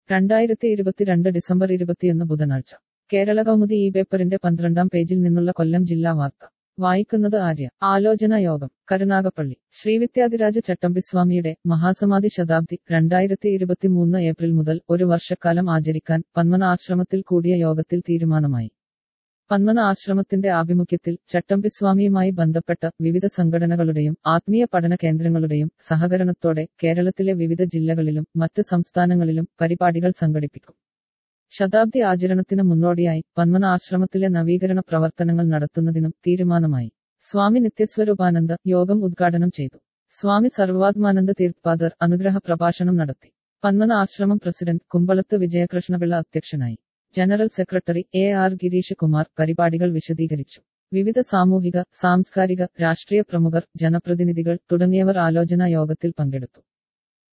രണ്ടായിരത്തി ഇരുപത്തിരണ്ട് ഡിസംബർ ഇരുപത്തിയൊന്ന് ബുധനാഴ്ച കേരള കൗമുദി ഈ പേപ്പറിന്റെ പന്ത്രണ്ടാം പേജിൽ നിന്നുള്ള കൊല്ലം ജില്ലാ വാർത്ത വായിക്കുന്നത് ആര്യ ആലോചന യോഗം കരുനാഗപ്പള്ളി ശ്രീവിദ്യാധിരാജ ചട്ടമ്പിസ്വാമിയുടെ മഹാസമാധി ശതാബ്ദി രണ്ടായിരത്തി ഇരുപത്തിമൂന്ന് ഏപ്രിൽ മുതൽ ഒരു വർഷക്കാലം ആചരിക്കാൻ പന്മന ആശ്രമത്തിൽ കൂടിയ യോഗത്തിൽ തീരുമാനമായി പന്മന ആശ്രമത്തിന്റെ ആഭിമുഖ്യത്തിൽ ചട്ടമ്പിസ്വാമിയുമായി ബന്ധപ്പെട്ട വിവിധ സംഘടനകളുടെയും ആത്മീയ പഠന കേന്ദ്രങ്ങളുടെയും സഹകരണത്തോടെ കേരളത്തിലെ വിവിധ ജില്ലകളിലും മറ്റ് സംസ്ഥാനങ്ങളിലും പരിപാടികൾ സംഘടിപ്പിക്കും ശതാബ്ദി ആചരണത്തിന് മുന്നോടിയായി പന്മന ആശ്രമത്തിലെ നവീകരണ പ്രവർത്തനങ്ങൾ നടത്തുന്നതിനും തീരുമാനമായി സ്വാമി നിത്യസ്വരൂപാനന്ദ യോഗം ഉദ്ഘാടനം ചെയ്തു സ്വാമി സർവാത്മാനന്ദ തീർത്ഥാദർ അനുഗ്രഹ പ്രഭാഷണം നടത്തി പന്മന ആശ്രമം പ്രസിഡന്റ് കുമ്പളത്ത് വിജയകൃഷ്ണപിള്ള അധ്യക്ഷനായി general secretary A R Gireesh Kumar പരിപാടികൾ വിശദീകരിച്ചു വിവിധ സാമൂഹിക സാംസ്കാരിക രാഷ്ട്രീയ പ്രമുഖർ ജനപ്രതിനിധികൾ തുടങ്ങിയവർ ആലോചനാ യോഗത്തിൽ പങ്കെടുത്തു